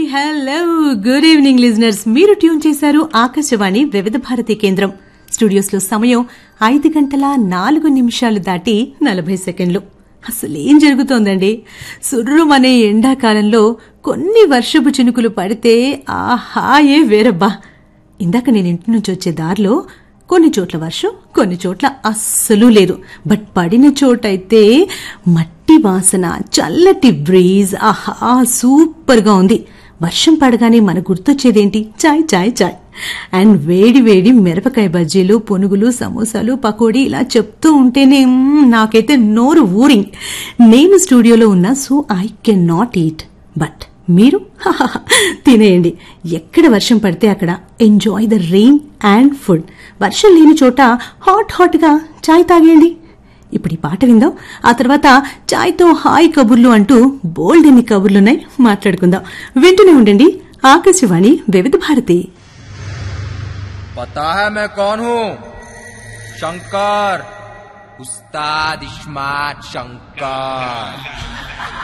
hello good evening listeners మీరు tune చేశారు ఆకాశవాణి వివిధ భారతి కేంద్రం స్టూడియోస్ లో సమయం ఐదు గంటల నాలుగు నిమిషాలు దాటి నలభై సెకండ్లు అసలేం జరుగుతోందండి సుర్రుమనే ఎండాకాలంలో కొన్ని వర్షపు చినుకులు పడితే ఆ హాయే వేరబ్బా ఇందాక నేను ఇంటి నుంచి వచ్చే దారిలో కొన్ని చోట్ల వర్షం కొన్ని చోట్ల అస్సలు లేదు బట్ పడిన చోటైతే మట్టి వాసన చల్లటి బ్రీజ్ ఆహా సూపర్ గా ఉంది వర్షం పడగానే మన గుర్తొచ్చేదేంటి చాయ్ చాయ్ చాయ్ అండ్ వేడి వేడి మిరపకాయ బజ్జీలు పునుగులు సమోసాలు పకోడీ ఇలా చెప్తూ ఉంటేనే మ్మ్, నాకైతే నోరు ఊరింగ్ నేను స్టూడియోలో ఉన్నా so I can not eat but మీరు హహహ, తినేయండి ఎక్కడ వర్షం పడితే అక్కడ enjoy the rain and food వర్షం లేని చోట హాట్ హాట్ గా చాయ్ తాగేయండి ఇప్పుడు ఈ పాట విందాం ఆ తర్వాత చాయ్తో హాయ్ కబుర్లు అంటూ బోల్డ్ ఎన్ని కబుర్లున్నాయి మాట్లాడుకుందాం వింటూనే ఉండండి ఆకాశవాణి వివిధ భారతి पता है मैं कौन हूँ शंकर उस्ताद इस्मात शंकर